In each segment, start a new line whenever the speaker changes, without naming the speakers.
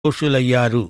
దోషులయ్యారు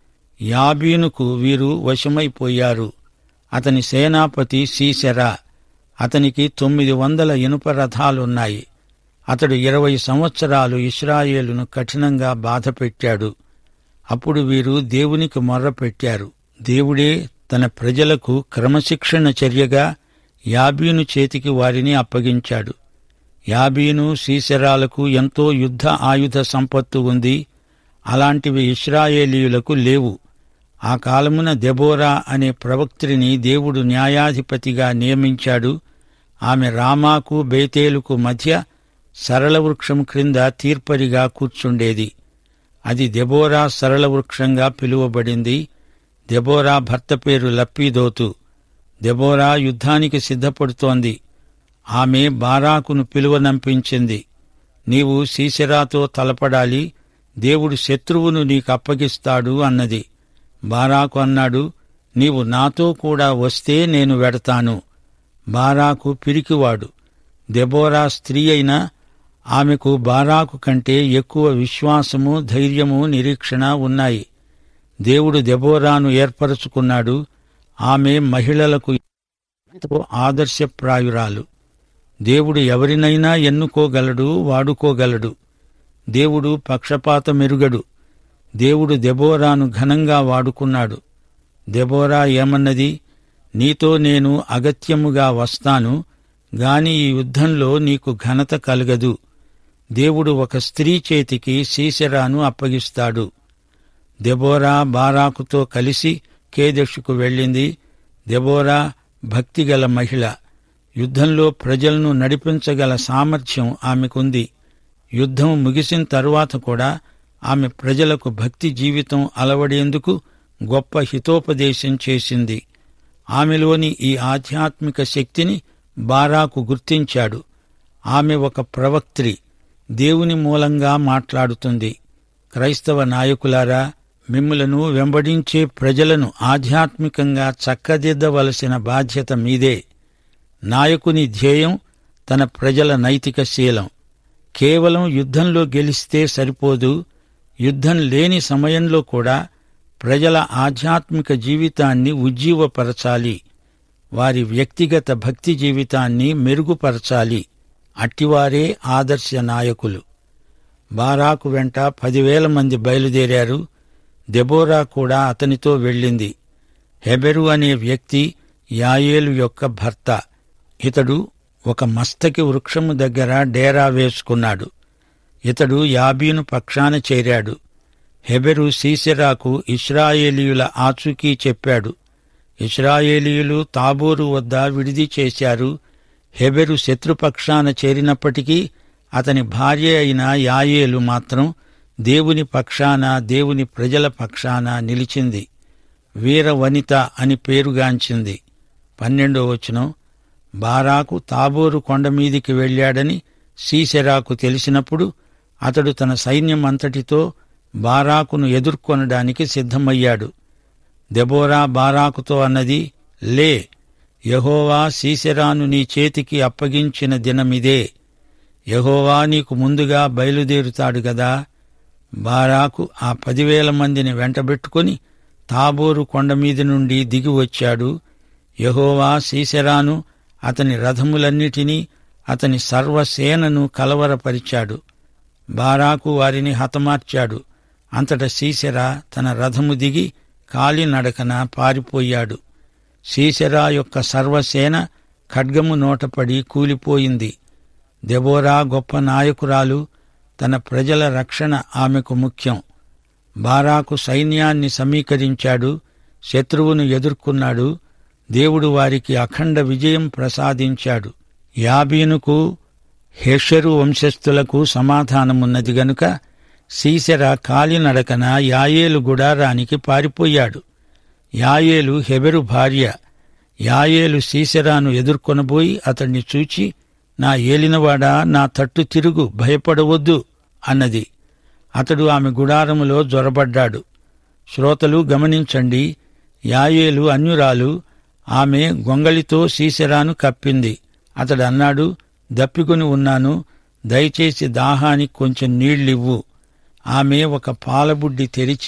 యాబీనుకు వీరు వశమైపోయారు అతని సేనాపతి సీసెరా అతనికి తొమ్మిది వందల ఇనుప రథాలున్నాయి అతడు ఇరవై సంవత్సరాలు ఇస్రాయేలును కఠినంగా బాధపెట్టాడు అప్పుడు వీరు దేవునికి మొర్రపెట్టారు దేవుడే తన ప్రజలకు క్రమశిక్షణ చర్యగా యాబీను చేతికి వారిని అప్పగించాడు యాబీను సీసెరాలకు ఎంతో యుద్ధ ఆయుధ సంపత్తు ఉంది అలాంటివి ఇస్రాయేలీయులకు లేవు ఆ కాలమున దెబోరా అనే ప్రవక్త్రిని దేవుడు న్యాయాధిపతిగా నియమించాడు ఆమె రామాకు బేతేలుకు మధ్య సరళ వృక్షం క్రింద తీర్పరిగా కూర్చుండేది అది దెబోరా సరళ వృక్షంగా పిలువబడింది దెబోరా భర్త పేరు లప్పీదోతు దెబోరా యుద్ధానికి సిద్ధపడుతోంది ఆమె బారాకును పిలువనంపించింది నీవు సీసెరాతో తలపడాలి దేవుడు శత్రువును నీకు అప్పగిస్తాడు అన్నది బారాకు అన్నాడు నీవు నాతో కూడా వస్తే నేను వెడతాను బారాకు పిరికివాడు దెబోరా స్త్రీ అయినా ఆమెకు బారాకు కంటే ఎక్కువ విశ్వాసము ధైర్యము నిరీక్షణ ఉన్నాయి దేవుడు దెబోరాను ఏర్పరచుకున్నాడు ఆమె మహిళలకు ఎంతో ఆదర్శప్రాయురాలు దేవుడు ఎవరినైనా ఎన్నుకోగలడు వాడుకోగలడు దేవుడు పక్షపాతమెరుగడు దేవుడు దెబోరాను ఘనంగా వాడుకున్నాడు దెబోరా ఏమన్నది నీతో నేను అగత్యముగా వస్తాను గాని ఈ యుద్ధంలో నీకు ఘనత కలగదు దేవుడు ఒక స్త్రీ చేతికి సీసెరాను అప్పగిస్తాడు దెబోరా బారాకుతో కలిసి కేదెషుకు వెళ్ళింది దెబోరా భక్తిగల మహిళ యుద్ధంలో ప్రజలను నడిపించగల సామర్థ్యం ఆమెకుంది యుద్ధం ముగిసిన తరువాత కూడా ఆమె ప్రజలకు భక్తి జీవితం అలవడేందుకు గొప్ప హితోపదేశం చేసింది ఆమెలోని ఈ ఆధ్యాత్మిక శక్తిని బారాకు గుర్తించాడు ఆమె ఒక ప్రవక్త్రి దేవుని మూలంగా మాట్లాడుతుంది క్రైస్తవ నాయకులారా మిమ్ములను వెంబడించే ప్రజలను ఆధ్యాత్మికంగా చక్కదిద్దవలసిన బాధ్యత మీదే నాయకుని ధ్యేయం తన ప్రజల నైతిక శీలం కేవలం యుద్ధంలో గెలిస్తే సరిపోదు యుద్ధం లేని సమయంలో కూడా ప్రజల ఆధ్యాత్మిక జీవితాన్ని ఉజ్జీవపరచాలి వారి వ్యక్తిగత భక్తి జీవితాన్ని మెరుగుపరచాలి అట్టివారే ఆదర్శ నాయకులు బారాకు వెంట పదివేల మంది బయలుదేరారు దెబోరా కూడా అతనితో వెళ్ళింది హెబెరు అనే వ్యక్తి యాయేలు యొక్క భర్త ఇతడు ఒక మస్తకి వృక్షము దగ్గర డేరా వేసుకున్నాడు ఇతడు యాబీను పక్షాన చేరాడు హెబెరు సీసెరాకు ఇస్రాయేలీయుల ఆచూకీ చెప్పాడు ఇస్రాయేలీయులు తాబోరు వద్ద విడిది చేశారు హెబెరు శత్రుపక్షాన చేరినప్పటికీ అతని భార్య అయిన యాయేలు మాత్రం దేవుని పక్షాన దేవుని ప్రజల పక్షాన నిలిచింది వీర వనిత అని పేరుగాంచింది పన్నెండో వచనం బారాకు తాబోరు కొండ మీదికి వెళ్ళాడని సీసెరాకు తెలిసినప్పుడు అతడు తన సైన్యం అంతటితో బారాకును ఎదుర్కొనడానికి సిద్ధమయ్యాడు దెబోరా బారాకుతో అన్నది లే యహోవా సీసెరాను నీ చేతికి అప్పగించిన దినమిదే యహోవా నీకు ముందుగా బయలుదేరుతాడు గదా బారాకు ఆ పదివేల మందిని వెంటబెట్టుకుని తాబోరు కొండ మీద నుండి దిగి వచ్చాడు యహోవా సీసెరాను అతని రథములన్నిటినీ అతని సర్వసేనను కలవరపరిచాడు బారాకు వారిని హతమార్చాడు అంతట సీసెరా తన రథము దిగి కాలినడకన పారిపోయాడు సీసెరా యొక్క సర్వసేన ఖడ్గము నోటపడి కూలిపోయింది దెబోరా గొప్ప నాయకురాలు తన ప్రజల రక్షణ ఆమెకు ముఖ్యం బారాకు సైన్యాన్ని సమీకరించాడు శత్రువును ఎదుర్కొన్నాడు దేవుడు వారికి అఖండ విజయం ప్రసాదించాడు యాబీనుకు హెషరు వంశస్థులకు సమాధానమున్నది గనుక సీసెర కాలినడకన యాయేలు గుడారానికి పారిపోయాడు యాయేలు హెబెరు భార్య యాయేలు సీసెరాను ఎదుర్కొనబోయి అతణ్ణి చూచి నా ఏలినవాడా నా తట్టు తిరుగు భయపడవద్దు అన్నది అతడు ఆమె గుడారములో జొరబడ్డాడు శ్రోతలు గమనించండి యాయేలు అన్యురాలు ఆమె గొంగళితో సీసెరాను కప్పింది అతడు అన్నాడు దప్పికొని ఉన్నాను దయచేసి దాహానికి కొంచెం నీళ్ళివ్వు ఆమె ఒక పాలబుడ్డి తెరిచి